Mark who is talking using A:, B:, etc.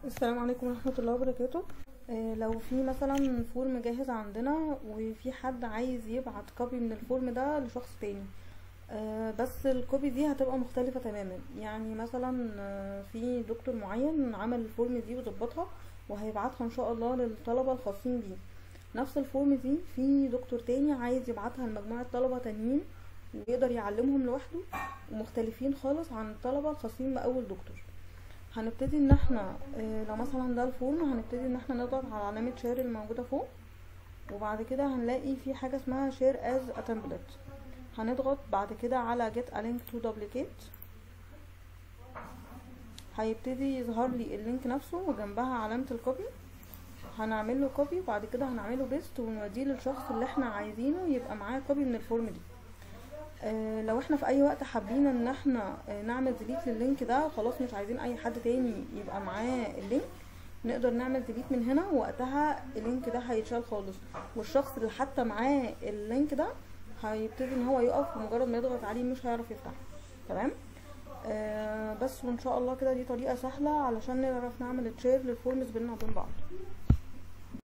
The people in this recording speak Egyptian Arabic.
A: السلام عليكم ورحمة الله وبركاته آه، لو في مثلا فورم جاهز عندنا وفي حد عايز يبعت كوبي من الفورم ده لشخص تاني آه، بس الكوبي دي هتبقى مختلفة تماما يعني مثلا آه، في دكتور معين عمل الفورم دي وظبطها وهيبعتها ان شاء الله للطلبة الخاصين بيه نفس الفورم دي في دكتور تاني عايز يبعتها لمجموعة طلبة تانيين ويقدر يعلمهم لوحده ومختلفين خالص عن الطلبة الخاصين بأول دكتور هنبتدي ان احنا آه، لو مثلا ده الفورم هنبتدي ان احنا نضغط على علامة شير اللي موجودة فوق وبعد كده هنلاقي في حاجة اسمها شير از a template هنضغط بعد كده على get a link to duplicate هيبتدي يظهر لي اللينك نفسه وجنبها علامة الكوبي هنعمل له كوبي وبعد كده هنعمله بيست ونوديه للشخص اللي احنا عايزينه يبقى معاه كوبي من الفورم دي آه، لو احنا في اي وقت حابين ان احنا آه، نعمل ديليت لللينك ده خلاص مش عايزين اي حد تاني يبقى معاه اللينك نقدر نعمل ديليت من هنا وقتها اللينك ده هيتشال خالص والشخص اللي حتى معاه اللينك ده هيبتدي ان هو يقف ومجرد ما يضغط عليه مش هيعرف يفتحه تمام آه بس وان شاء الله كده دي طريقة سهلة علشان نعرف نعمل تشير للفورمز بينا وبين بعض